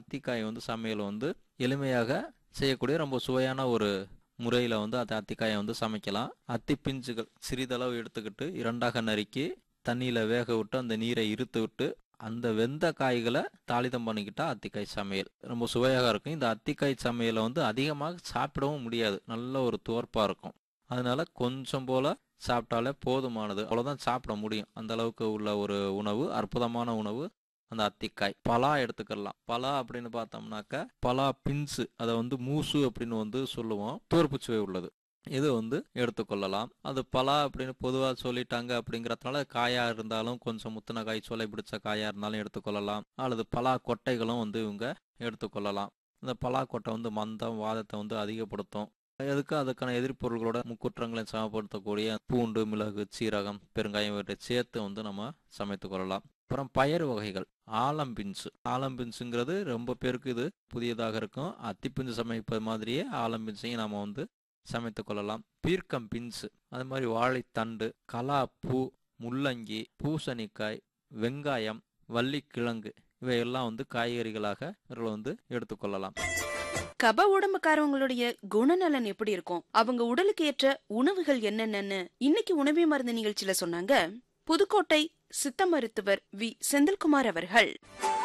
அத்திக்காய் வந்து சமையல் வந்து எளிமையாக செய்யக்கூடிய ரொம்ப சுவையான ஒரு முறையில் வந்து அந்த அத்திக்காயை வந்து சமைக்கலாம் அத்தி பிஞ்சுகள் சிறிதளவு எடுத்துக்கிட்டு இரண்டாக நறுக்கி தண்ணியில் வேக விட்டு அந்த நீரை இருத்து விட்டு அந்த வெந்த காய்களை தாளிதம் பண்ணிக்கிட்டா அத்திக்காய் சமையல் ரொம்ப சுவையாக இருக்கும் இந்த அத்திக்காய் சமையலை வந்து அதிகமாக சாப்பிடவும் முடியாது நல்ல ஒரு துவர்ப்பாக இருக்கும் அதனால கொஞ்சம் போல சாப்பிட்டாலே போதுமானது அவ்வளோதான் சாப்பிட முடியும் அந்த அளவுக்கு உள்ள ஒரு உணவு அற்புதமான உணவு அந்த அத்திக்காய் பலா எடுத்துக்கலாம் பலா அப்படின்னு பார்த்தோம்னாக்க பலா பின்ஸு அதை வந்து மூசு அப்படின்னு வந்து சொல்லுவோம் துவர்ப்பு சுவை உள்ளது இது வந்து எடுத்துக்கொள்ளலாம் அது பலா அப்படின்னு பொதுவாக சொல்லிட்டாங்க அப்படிங்கிறதுனால காயா இருந்தாலும் கொஞ்சம் முத்தின காய் சோலை பிடிச்ச காயா இருந்தாலும் எடுத்துக்கொள்ளலாம் அல்லது பலா கொட்டைகளும் வந்து இவங்க எடுத்துக்கொள்ளலாம் இந்த பலா கொட்டை வந்து மந்தம் வாதத்தை வந்து அதிகப்படுத்தும் எதுக்கு அதுக்கான எதிர்ப்பொருள்களோட முக்குற்றங்களை சமப்படுத்தக்கூடிய பூண்டு மிளகு சீரகம் பெருங்காயம் இவற்றை சேர்த்து வந்து நம்ம சமைத்து கொள்ளலாம் அப்புறம் பயறு வகைகள் ஆலம்பின்ஸு ஆலம்பின்ஸுங்கிறது ரொம்ப பேருக்கு இது புதியதாக இருக்கும் அத்திப்பிஞ்சு சமைப்பது மாதிரியே ஆலம்பின்ஸையும் நம்ம வந்து சமைத்து கொள்ளலாம் பீர்க்கம் பின்ஸு அது மாதிரி வாழைத்தண்டு கலாப்பூ முள்ளங்கி பூசணிக்காய் வெங்காயம் வள்ளிக்கிழங்கு இவையெல்லாம் வந்து காய்கறிகளாக இவர்கள் வந்து எடுத்துக்கொள்ளலாம் கப உடம்புக்காரவங்களுடைய குணநலன் எப்படி இருக்கும் அவங்க உடலுக்கு ஏற்ற உணவுகள் என்னென்னன்னு இன்னைக்கு உணவே மருந்து நிகழ்ச்சியில சொன்னாங்க புதுக்கோட்டை சித்த மருத்துவர் வி செந்தில்குமார் அவர்கள்